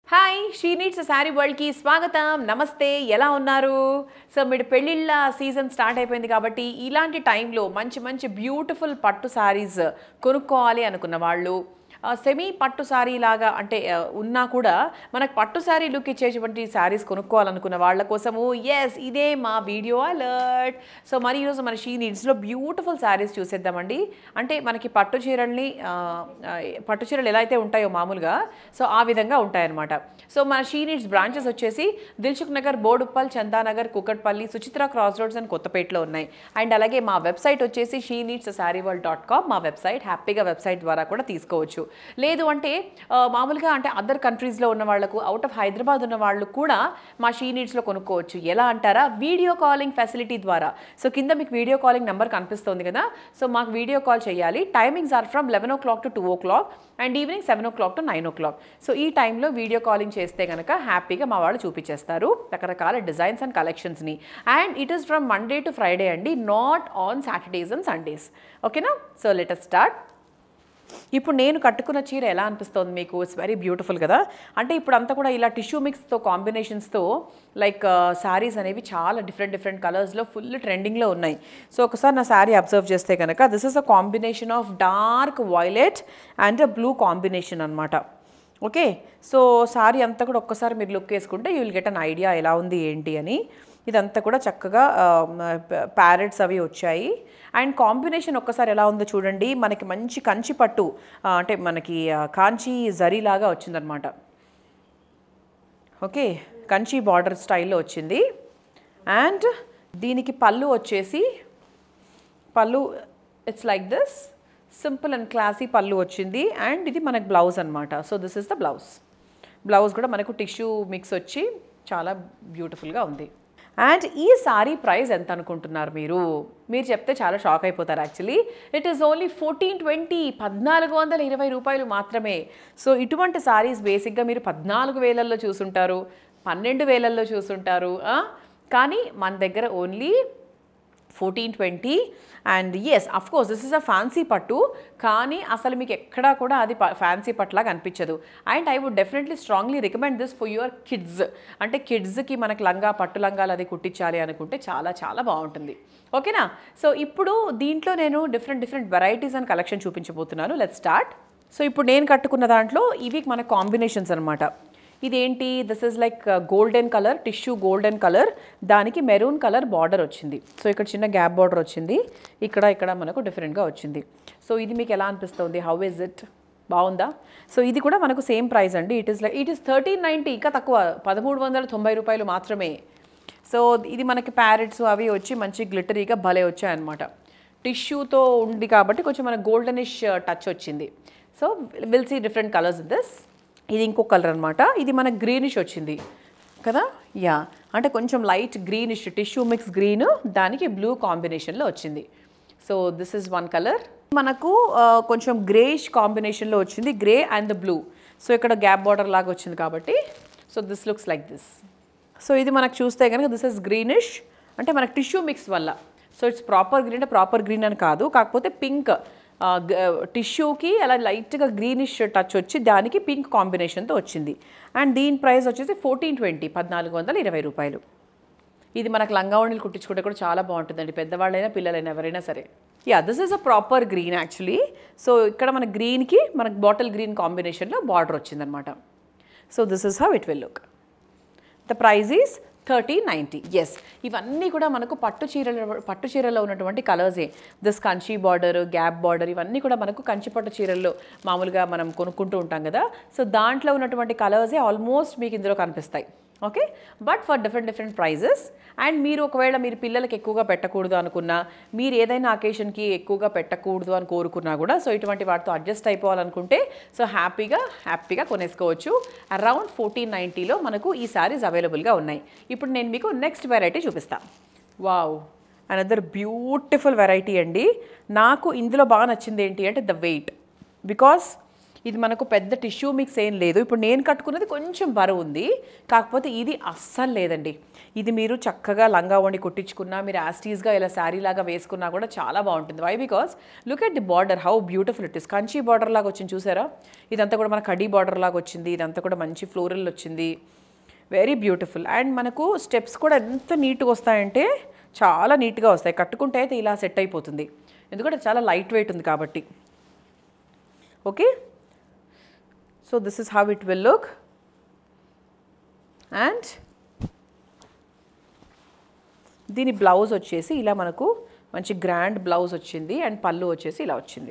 Hi she needs saree వరల్డ్కి స్వాగతం నమస్తే ఎలా ఉన్నారు సో మీరు పెళ్ళిళ్ళ సీజన్ స్టార్ట్ అయిపోయింది కాబట్టి ఇలాంటి టైంలో మంచి మంచి బ్యూటిఫుల్ పట్టు శారీస్ కొనుక్కోవాలి అనుకున్న వాళ్ళు సెమీ పట్టు శారీ లాగా అంటే ఆ, ఉన్నా కూడా మనకు పట్టు శారీ లుక్ ఇచ్చేటువంటి శారీస్ కొనుక్కోవాలనుకున్న వాళ్ళ కోసము ఎస్ ఇదే మా వీడియో అలర్ట్ సో మరి ఈరోజు మన షీ నీడ్స్లో బ్యూటిఫుల్ శారీస్ చూసేద్దామండి అంటే మనకి పట్టు చీరల్ని ఆ, ఆ, పట్టు చీరలు ఎలా అయితే ఉంటాయో మామూలుగా సో ఆ విధంగా ఉంటాయన్నమాట సో మన షీ నీడ్స్ బ్రాంచెస్ వచ్చేసి Dilsukh Nagar Boduppal Chandanagar Kukatpally Suchitra cross roads and కొత్తపేటలో ఉన్నాయి అండ్ అలాగే మా వెబ్సైట్ వచ్చేసి she needs saree world dot com మా వెబ్సైట్ హ్యాపీగా వెబ్సైట్ ద్వారా కూడా తీసుకోవచ్చు లేదు అంటే ఆ, మామూలుగా అంటే అదర్ కంట్రీస్లో ఉన్న వాళ్ళకు అవుట్ ఆఫ్ హైదరాబాద్ ఉన్న వాళ్ళు కూడా మా షీ నీడ్స్లో కొనుక్కోవచ్చు ఎలా అంటారా వీడియో కాలింగ్ ఫెసిలిటీ ద్వారా సో కింద మీకు వీడియో కాలింగ్ నెంబర్ కనిపిస్తుంది కదా సో మాకు వీడియో కాల్ చేయాలి timings are from eleven o'clock to two o'clock and evening seven o'clock to nine o'clock so ఈ టైంలో వీడియో కాలింగ్ చేస్తే కనుక హ్యాపీగా మా వాళ్ళు చూపించేస్తారు రకరకాల డిజైన్స్ అండ్ కలెక్షన్స్ని and it is from Monday to Friday అండి not on Saturdays and Sundays ఓకేనా సో లెట్ స్టార్ట్ ఇప్పుడు నేను కట్టుకున్న చీర ఎలా అనిపిస్తుంది మీకు ఇట్స్ వెరీ బ్యూటిఫుల్ కదా అంటే ఇప్పుడు అంతా కూడా ఇలా టిష్యూ మిక్స్తో కాంబినేషన్స్తో లైక్ శారీస్ అనేవి చాలా డిఫరెంట్ డిఫరెంట్ కలర్స్లో ఫుల్ ట్రెండింగ్లో ఉన్నాయి సో ఒకసారి నా శారీ అబ్జర్వ్ చేస్తే కనుక this is a combination of dark violet and blue combination అనమాట ఓకే సో శారీ అంతా కూడా ఒక్కసారి మీరు లుక్ వేసుకుంటే you will get an idea ఎలా ఉంది ఏంటి అని ఇదంతా కూడా చక్కగా ప్యారెట్స్ అవి వచ్చాయి అండ్ కాంబినేషన్ ఒక్కసారి ఎలా ఉందో చూడండి మనకి మంచి కంచి పట్టు ఆ, అంటే మనకి ఆ, కాంచి జరీలాగా వచ్చిందనమాట ఓకే కంచి బార్డర్ స్టైల్లో వచ్చింది అండ్ దీనికి పళ్ళు వచ్చేసి పళ్ళు it's like this simple and classy పళ్ళు వచ్చింది అండ్ ఇది మనకు బ్లౌజ్ అనమాట so this is the blouse blouse కూడా మనకు టిష్యూ మిక్స్ వచ్చి చాలా బ్యూటిఫుల్గా ఉంది అండ్ ఈ సారీ ప్రైస్ ఎంత అనుకుంటున్నారు మీరు మీరు చెప్తే చాలా షాక్ అయిపోతారు actually it is only fourteen twenty పద్నాలుగు వందల ఇరవై రూపాయలు మాత్రమే సో ఇటువంటి సారీస్ బేసిక్గా మీరు పద్నాలుగు వేలల్లో చూసుంటారు పన్నెండు వేలల్లో చూసుంటారు ఆ? కానీ మన దగ్గర only fourteen twenty and yes of course this is a fancy pattu కానీ అసలు మీకు ఎక్కడా కూడా అది ఫ్యాన్సీ పట్టులాగా అనిపించదు and I would definitely strongly recommend this for your kids అంటే కిడ్స్కి మనకి లంగా పట్టు లంగాలు అది కుట్టించాలి అనుకుంటే చాలా చాలా బాగుంటుంది ఓకేనా సో ఇప్పుడు దీంట్లో నేను different different varieties and collection చూపించబోతున్నాను లెట్ స్టార్ట్ సో ఇప్పుడు నేను కట్టుకున్న దాంట్లో ఇవి మన కాంబినేషన్స్ అనమాట ఇదేంటి this is like golden colour tissue golden colour దానికి మెరూన్ కలర్ బార్డర్ వచ్చింది సో ఇక్కడ చిన్న గ్యాప్ బార్డర్ వచ్చింది ఇక్కడ ఇక్కడ మనకు డిఫరెంట్గా వచ్చింది సో ఇది మీకు ఎలా అనిపిస్తుంది హౌ ఇస్ ఇట్ బాగుందా సో ఇది కూడా మనకు సేమ్ ప్రైస్ అండి it is like it is thirteen ninety ఇంకా తక్కువ పదమూడు వందల తొంభై రూపాయలు మాత్రమే సో ఇది మనకి ప్యారెట్స్ అవి వచ్చి మంచి గ్లిటరీగా భలే వచ్చాయన్నమాట టిష్యూతో ఉంది కాబట్టి కొంచెం మన గోల్డెనిష్ టచ్ వచ్చింది so will see different colours this ఇది ఇంకో కలర్ అనమాట ఇది మన గ్రీనిష్ వచ్చింది కదా యా అంటే కొంచెం light greenish tissue mix green దానికి బ్లూ కాంబినేషన్లో వచ్చింది so this is one colour మనకు ఆ, కొంచెం గ్రేష్ కాంబినేషన్లో వచ్చింది grey and the blue so ఇక్కడ గ్యాప్ బార్డర్ లాగా వచ్చింది కాబట్టి so this looks like this so ఇది మనకు చూస్తే కనుక దిస్ ఇస్ గ్రీనిష్ అంటే మనకు టిష్యూ మిక్స్ వల్ల సో ఇట్స్ ప్రాపర్ గ్రీన్ అంటే ప్రాపర్ గ్రీన్ అని కాదు కాకపోతే పింక్ టిష్యూకి అలా లైట్గా గ్రీనిష్ టచ్ వచ్చి దానికి పింక్ కాంబినేషన్తో వచ్చింది అండ్ దీని ప్రైస్ వచ్చేసి ఫోర్టీన్ ట్వంటీ పద్నాలుగు వందల ఇరవై రూపాయలు ఇది మనకు లంగావణిలు కుట్టించుకుంటే కూడా చాలా బాగుంటుందండి పెద్దవాళ్ళైనా పిల్లలైనా ఎవరైనా సరే yeah this is a proper green actually so ఇక్కడ మన గ్రీన్కి మనకు బాటిల్ గ్రీన్ కాంబినేషన్లో బార్డర్ వచ్చిందనమాట so this is how it will look the price is thirty ninety yes ఇవన్నీ కూడా మనకు పట్టు చీరల పట్టు చీరలో ఉన్నటువంటి కలర్సే this Kanchi border gap border ఇవన్నీ కూడా మనకు కంచి పట్టు చీరల్లో మామూలుగా మనం కొనుక్కుంటూ ఉంటాం కదా సో దాంట్లో ఉన్నటువంటి కలర్సే ఆల్మోస్ట్ మీకు ఇందులో కనిపిస్తాయి okay but for different different prices and మీరు ఒకవేళ మీరు పిల్లలకి ఎక్కువగా పెట్టకూడదు అనుకున్నా మీరు ఏదైనా అకేషన్కి ఎక్కువగా పెట్టకూడదు అని కోరుకున్నా కూడా సో ఇటువంటి వాటితో అడ్జస్ట్ అయిపోవాలనుకుంటే సో హ్యాపీగా హ్యాపీగా కొనేసుకోవచ్చు అరౌండ్ ఫోర్టీన్ నైంటీలో మనకు ఈ సారీస్ అవైలబుల్గా ఉన్నాయి ఇప్పుడు నేను మీకు నెక్స్ట్ వెరైటీ చూపిస్తాను వావ్ అనదర్ బ్యూటిఫుల్ వెరైటీ అండి నాకు ఇందులో బాగా నచ్చింది ఏంటి అంటే ద వెయిట్ బికాస్ ఇది మనకు పెద్ద టిష్యూ మిక్స్ ఏం లేదు ఇప్పుడు నేను కట్టుకున్నది కొంచెం బరువు ఉంది కాకపోతే ఇది అస్సలు లేదండి ఇది మీరు చక్కగా లంగా వండి కుట్టించుకున్నా మీరు యాస్టీస్గా ఇలా శారీ లాగా వేసుకున్నా కూడా చాలా బాగుంటుంది why because look at the border how beautiful it is Kanchi border లాగా వచ్చింది చూసారా ఇదంతా కూడా మన కడీ బార్డర్ లాగా వచ్చింది ఇదంతా కూడా మంచి ఫ్లోరల్ వచ్చింది వెరీ బ్యూటిఫుల్ అండ్ మనకు స్టెప్స్ కూడా ఎంత నీట్గా వస్తాయంటే చాలా నీట్గా వస్తాయి కట్టుకుంటే అయితే ఇలా సెట్ అయిపోతుంది ఎందుకంటే చాలా లైట్ వెయిట్ ఉంది కాబట్టి okay so this is how it will look and దీని బ్లౌజ్ వచ్చేసి ఇలా మనకు మంచి గ్రాండ్ బ్లౌజ్ వచ్చింది అండ్ పళ్ళు వచ్చేసి ఇలా వచ్చింది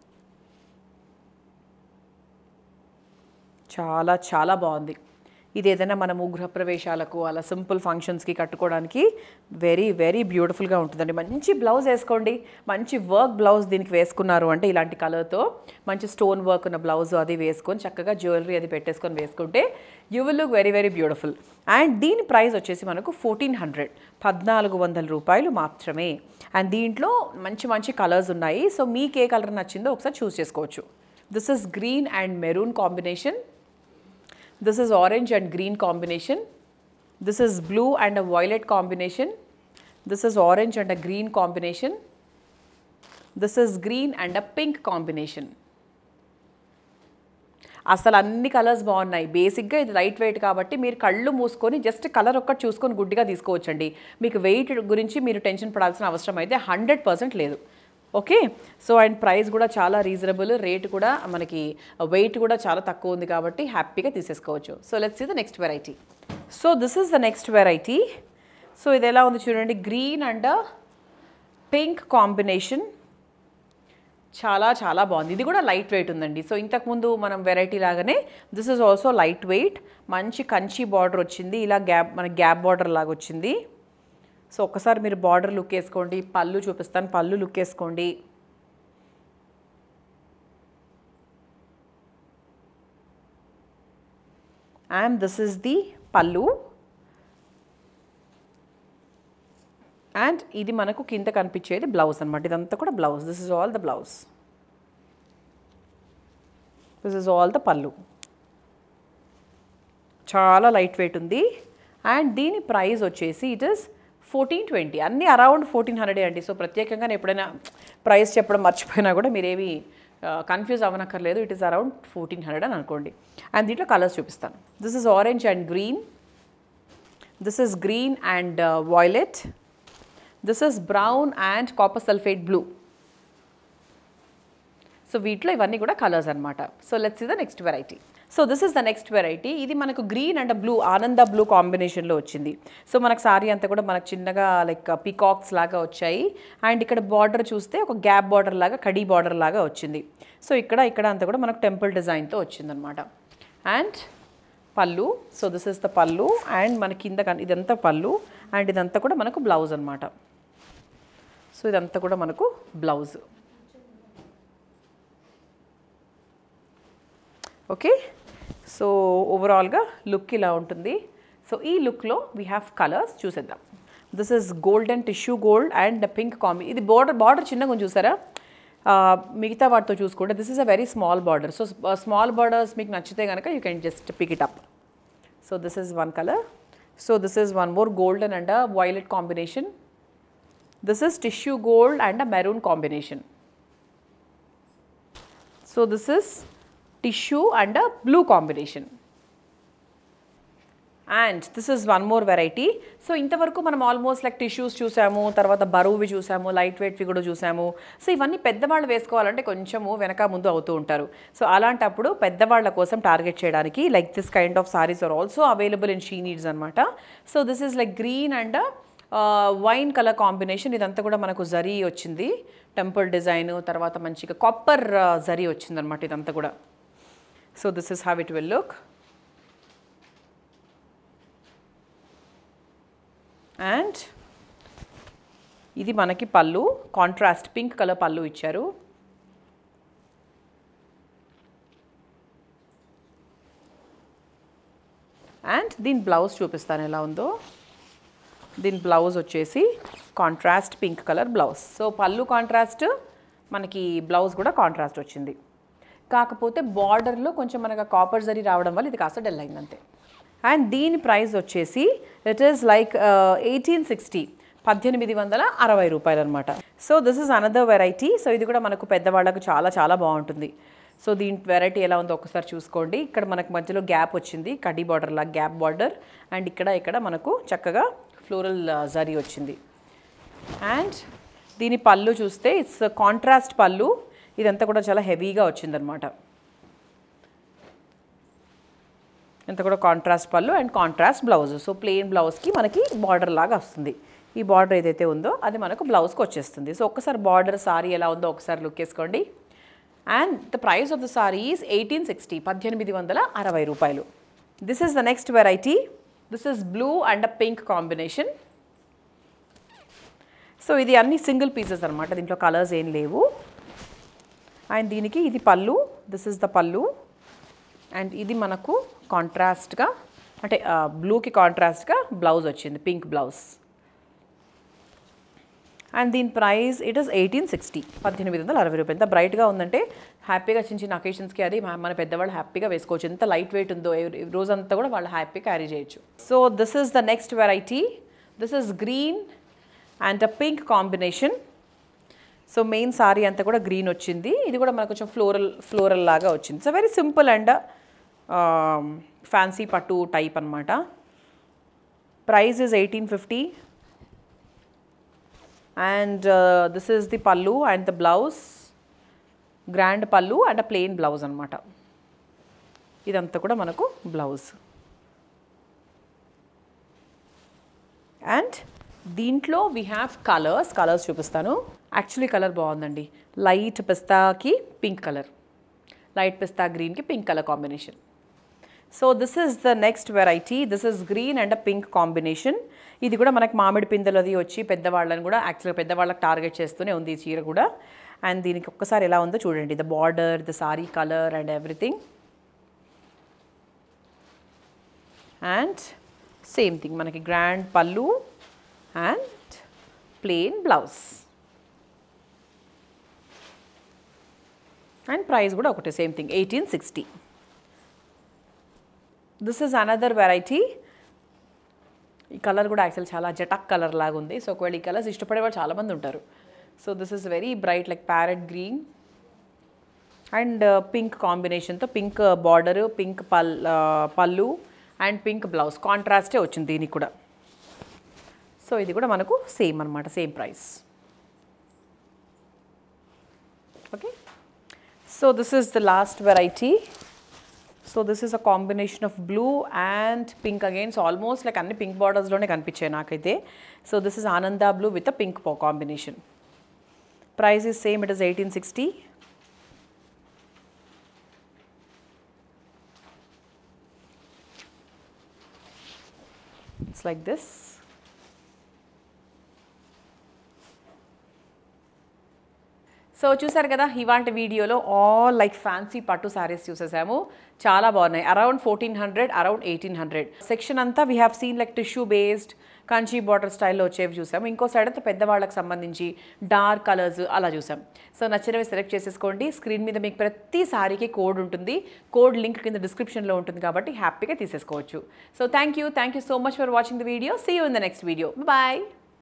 చాలా చాలా బాగుంది ఇది ఏదైనా మనము గృహప్రవేశాలకు అలా సింపుల్ ఫంక్షన్స్కి కట్టుకోవడానికి వెరీ వెరీ బ్యూటిఫుల్గా ఉంటుందండి మంచి బ్లౌజ్ వేసుకోండి మంచి వర్క్ బ్లౌజ్ దీనికి వేసుకున్నారు అంటే ఇలాంటి కలర్తో మంచి స్టోన్ వర్క్ ఉన్న బ్లౌజ్ అది వేసుకొని చక్కగా జ్యువెలరీ అది పెట్టేసుకొని వేసుకుంటే you will look very very beautiful and దీని ప్రైస్ వచ్చేసి మనకు ఫోర్టీన్ హండ్రెడ్ పద్నాలుగు వందల రూపాయలు మాత్రమే అండ్ దీంట్లో మంచి మంచి కలర్స్ ఉన్నాయి సో మీకు ఏ కలర్ నచ్చిందో ఒకసారి చూస్ చేసుకోవచ్చు this is green and maroon combination This is orange and green combination. This is blue and a violet combination. This is orange and a green combination. This is green and a pink combination. అసలు అన్ని colours బాగున్నాయి బేసిక్గా ఇది light weight కాబట్టి మీరు కళ్ళు మూసుకొని just colour ఒక్కటి చూసుకొని గుడ్డిగా తీసుకోవచ్చండి మీకు వెయిట్ గురించి మీరు టెన్షన్ పడాల్సిన అవసరం అయితే హండ్రెడ్ పర్సెంట్ లేదు ఓకే సో అండ్ ప్రైస్ కూడా చాలా రీజనబుల్ రేట్ కూడా మనకి వెయిట్ కూడా చాలా తక్కువ ఉంది కాబట్టి హ్యాపీగా తీసేసుకోవచ్చు so let's see the next variety so this is the next variety so ఇది ఎలా ఉంది చూడండి గ్రీన్ అండ్ పింక్ కాంబినేషన్ చాలా చాలా బాగుంది ఇది కూడా లైట్ వెయిట్ ఉందండి సో ఇంతకుముందు మనం వెరైటీ లాగానే this is also light weight మంచి కంచి బార్డర్ వచ్చింది ఇలా గ్యాప్ మన గ్యాప్ బార్డర్ లాగా వచ్చింది సో ఒక్కసారి మీరు బార్డర్ లుక్ వేసుకోండి పళ్ళు చూపిస్తాను పళ్ళు లుక్ వేసుకోండి అండ్ దిస్ ఇస్ ది పళ్ళు అండ్ ఇది మనకు కింద కనిపించేది బ్లౌజ్ అనమాట ఇదంతా కూడా blouse this is all the blouse this is all the pallu చాలా లైట్ వెయిట్ ఉంది అండ్ దీని ప్రైస్ వచ్చేసి ఇట్ ఇస్ ఫోర్టీన్ ట్వంటీ అన్నీ అరౌండ్ ఫోర్టీన్ హండ్రెడ్ అండి సో ప్రత్యేకంగా నేను ఎప్పుడైనా ప్రైస్ చెప్పడం మర్చిపోయినా కూడా మీరేమి కన్ఫ్యూజ్ అవ్వనక్కర్లేదు it is around fourteen hundred అని అనుకోండి అండ్ దీంట్లో కలర్స్ చూపిస్తాను this is orange and green this is green and violet this is brown and copper sulphate blue so వీటిలో ఇవన్నీ కూడా కలర్స్ అనమాట so let's is the next variety so this is the next variety ఇది మనకు green and blue ఆనంద blue కాంబినేషన్లో వచ్చింది so మనకు సారీ అంతా కూడా మనకు చిన్నగా లైక్ పీకాక్స్ లాగా వచ్చాయి అండ్ ఇక్కడ బార్డర్ చూస్తే ఒక గ్యాప్ బార్డర్ లాగా కడీ బార్డర్ లాగా వచ్చింది సో ఇక్కడ ఇక్కడ అంతా కూడా మనకు టెంపుల్ డిజైన్తో వచ్చిందనమాట అండ్ పళ్ళు సో దిస్ ఇస్ ద పళ్ళు అండ్ మన కింద కన్- ఇదంతా పళ్ళు అండ్ ఇదంతా కూడా మనకు బ్లౌజ్ అనమాట సో ఇదంతా కూడా మనకు బ్లౌజ్ ఓకే సో ఓవరాల్గా లుక్ ఇలా ఉంటుంది సో ఈ లుక్లో వీ హ్యావ్ కలర్స్ చూసేద్దాం this is golden tissue gold and pink combi ఇది బార్డర్ బార్డర్ చిన్నగా ఉంది చూసారా ఆ, మిగతా వాటితో చూసుకుంటే this is a very small border so small borders మీకు నచ్చితే కనుక you can just pick it up so this is one colour so this is one more golden and a violet combination this is tissue gold and a maroon combination so this is tissue and a blue combination and this is one more variety so ఇంతవరకు మనం almost like tissues చూసాము తర్వాత బరువువి చూసాము light వెయిట్వి కూడా చూసాము so ఇవన్నీ పెద్దవాళ్ళు వేసుకోవాలంటే కొంచెము వెనక ముందు అవుతూ ఉంటారు సో అలాంటప్పుడు పెద్దవాళ్ళ కోసం టార్గెట్ చేయడానికి like this kind of saris are also available in she needs అనమాట so this is like green and wine colour combination ఇదంతా కూడా మనకు జరీ వచ్చింది టెంపుల్ డిజైన్ తర్వాత మంచిగా కాపర్ జరీ వచ్చింది అనమాట ఇదంతా కూడా so this is have it will look and ఇది మనకి పళ్ళు కాంట్రాస్ట్ పింక్ కలర్ పళ్ళు ఇచ్చారు అండ్ దీని బ్లౌజ్ చూపిస్తాను ఎలా ఉందో దీని బ్లౌజ్ వచ్చేసి contrast pink colour blouse so పళ్ళు కాంట్రాస్ట్ మనకి బ్లౌజ్ కూడా కాంట్రాస్ట్ వచ్చింది కాకపోతే బార్డర్లో కొంచెం మనకు కాపర్ జరీ రావడం వల్ల ఇది కాస్త డల్ అయింది అంతే అండ్ దీని ప్రైస్ వచ్చేసి it is like eighteen sixty పద్దెనిమిది వందల అరవై రూపాయలు అనమాట so this is another variety so ఇది కూడా మనకు పెద్దవాళ్ళకు చాలా చాలా బాగుంటుంది సో దీని వెరైటీ ఎలా ఉందో ఒకసారి చూసుకోండి ఇక్కడ మనకు మధ్యలో గ్యాప్ వచ్చింది కడ్డీ బార్డర్ లా గ్యాప్ బార్డర్ అండ్ ఇక్కడ ఇక్కడ మనకు చక్కగా ఫ్లోరల్ జరీ వచ్చింది అండ్ దీని పళ్ళు చూస్తే ఇట్స్ కాంట్రాస్ట్ పళ్ళు ఇదంతా కూడా చాలా హెవీగా వచ్చిందనమాట ఇంత కూడా కాంట్రాస్ట్ పళ్ళు and contrast blouse so plain బ్లౌజ్కి మనకి బార్డర్ లాగా వస్తుంది ఈ బార్డర్ ఏదైతే ఉందో అది మనకు బ్లౌజ్కి వచ్చేస్తుంది సో ఒక్కసారి బార్డర్ సారీ ఎలా ఉందో ఒకసారి లుక్ వేసుకోండి and the price of the sari is eighteen sixty పద్దెనిమిది వందల అరవై రూపాయలు this is the next variety this is blue and a pink combination so ఇది అన్ని సింగిల్ పీసెస్ అనమాట దీంట్లో కలర్స్ ఏం లేవు అండ్ దీనికి ఇది పళ్ళు దిస్ ఇస్ ద పళ్ళు అండ్ ఇది మనకు కాంట్రాస్ట్గా అంటే బ్లూకి కాంట్రాస్ట్గా బ్లౌజ్ వచ్చింది పింక్ బ్లౌజ్ అండ్ దీని price it is eighteen sixty పద్దెనిమిది వందల అరవై రూపాయలు ఎంత బ్రైట్గా ఉందంటే హ్యాపీగా చిన్న చిన్న అకేషన్స్కి అది మా- మన పెద్దవాళ్ళు హ్యాపీగా వేసుకోవచ్చు ఎంత లైట్ వెయిట్ ఉందో ఎవ్- రోజంతా కూడా వాళ్ళు హ్యాపీ క్యారీ చేయొచ్చు so this is the next variety this is green and a pink combination so main sari అంతా కూడా గ్రీన్ వచ్చింది ఇది కూడా మనకు కొంచెం ఫ్లోరల్ ఫ్లోరల్ లాగా వచ్చింది so very simple and fancy పట్టు టైప్ అనమాట price is eighteen fifty and this is the పళ్ళు అండ్ ద బ్లౌజ్ గ్రాండ్ పళ్ళు అండ్ అ ప్లెయిన్ బ్లౌజ్ అనమాట ఇదంతా కూడా మనకు బ్లౌజ్ అండ్ దీంట్లో వీ హ్యావ్ కలర్స్ కలర్స్ చూపిస్తాను యాక్చువల్లీ కలర్ బాగుందండి లైట్ పిస్తాకి పింక్ కలర్ లైట్ పిస్తా గ్రీన్కి pink colour combination so this is the next variety this is green and pink combination ఇది కూడా మనకి మామిడి పిందెలు అది వచ్చి పెద్దవాళ్ళని కూడా యాక్చువల్గా పెద్దవాళ్ళకి టార్గెట్ చేస్తూనే ఉంది ఈ చీర కూడా అండ్ దీనికి ఒక్కసారి ఎలా ఉందో చూడండి the border the sari colour and everything and same thing మనకి గ్రాండ్ పళ్ళు and plain blouse and price కూడా ఒకటే same thing eighteen sixty this is another variety ఈ కలర్ కూడా యాక్చువల్ చాలా జటక్ కలర్ లాగా ఉంది సో ఒకవేళ ఈ కలర్స్ ఇష్టపడే వాళ్ళు చాలామంది ఉంటారు so this is very bright like parrot green and pink కాంబినేషన్తో పింక్ బార్డరు పింక్ పల్ పళ్ళు అండ్ పింక్ బ్లౌజ్ కాంట్రాస్టే వచ్చింది దీనికి కూడా సో ఇది కూడా మనకు సేమ్ అనమాట same price okay so this is the last variety so this is a combination of blue and pink again so almost like అన్ని పింక్ బార్డర్స్లోనే కనిపించాయి నాకైతే so this is Ananda blue with a pink combination price is same it is eighteen sixty it's like this so చూసారు కదా ఇవాంటి వీడియోలో all like fancy పట్టు సారీస్ చూసేసాము చాలా బాగున్నాయి around fourteen hundred around eighteen hundred section అంతా we have seen like tissue based Kanchi border స్టైల్లో వచ్చేవి చూసాము ఇంకో సైడ్ అంతా పెద్దవాళ్ళకి సంబంధించి డార్క్ కలర్స్ అలా చూసాం సో నచ్చినవి సెలెక్ట్ చేసేసుకోండి స్క్రీన్ మీద మీకు ప్రతి సారీకి కోడ్ ఉంటుంది కోడ్ లింక్ కింద డిస్క్రిప్షన్లో ఉంటుంది కాబట్టి హ్యాపీగా తీసేసుకోవచ్చు so thank you thank you so much for watching the video see you in the next video bye